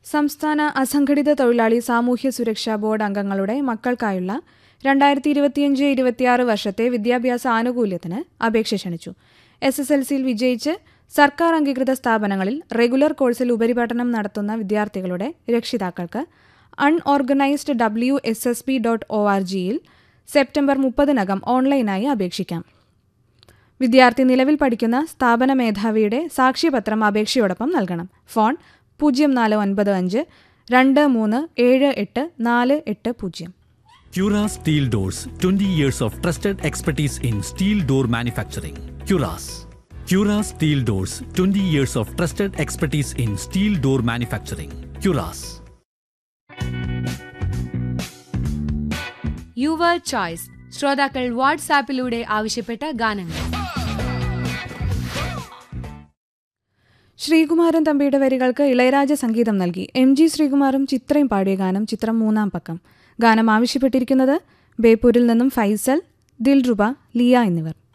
സംസ്ഥാന അസംഘടിത തൊഴിലാളി സാമൂഹ്യ സുരക്ഷാ ബോർഡ് അംഗങ്ങളുടെ മക്കൾക്കായുള്ള രണ്ടായിരത്തി ഇരുപത്തിയഞ്ച് ഇരുപത്തിയാറ് വർഷത്തെ വിദ്യാഭ്യാസ ആനുകൂല്യത്തിന് അപേക്ഷ ക്ഷണിച്ചു എസ് എസ് എൽ സിയിൽ വിജയിച്ച് സർക്കാർ അംഗീകൃത സ്ഥാപനങ്ങളിൽ റെഗുലർ കോഴ്സിൽ ഉപരിപഠനം നടത്തുന്ന വിദ്യാർത്ഥികളുടെ രക്ഷിതാക്കൾക്ക് unorganised W S S P dot O R ജിയിൽ സെപ്റ്റംബർ മുപ്പതിനകം ഓൺലൈനായി അപേക്ഷിക്കാം വിദ്യാർത്ഥി നിലവിൽ പഠിക്കുന്ന സ്ഥാപന മേധാവിയുടെ സാക്ഷ്യപത്രം അപേക്ഷയോടൊപ്പം നൽകണം ഫോൺ പൂജ്യം നാല് ഒൻപത് അഞ്ച് രണ്ട് മൂന്ന് ഏഴ് എട്ട് നാല് എട്ട് പൂജ്യം Cura Steel Doors 20 years of trusted expertise in steel door manufacturing. Curas. Cura Steel Doors 20 years of trusted expertise in steel door manufacturing. Curas. Your choice ശ്രോതാക്കൾ വാട്സാപ്പിലൂടെ ആവശ്യപ്പെട്ട ഗാനങ്ങൾ ശ്രീകുമാരൻ തമ്പിയുടെ വരികൾക്ക് ഇളയരാജ സംഗീതം നൽകി എം ജി ശ്രീകുമാറും ചിത്രയും പാടിയ ഗാനം ചിത്രം മൂന്നാം പക്കം ഗാനം ആവശ്യപ്പെട്ടിരിക്കുന്നത് ബേപ്പൂരിൽ നിന്നും ഫൈസൽ ദിൽറുബ ലിയ എന്നിവർ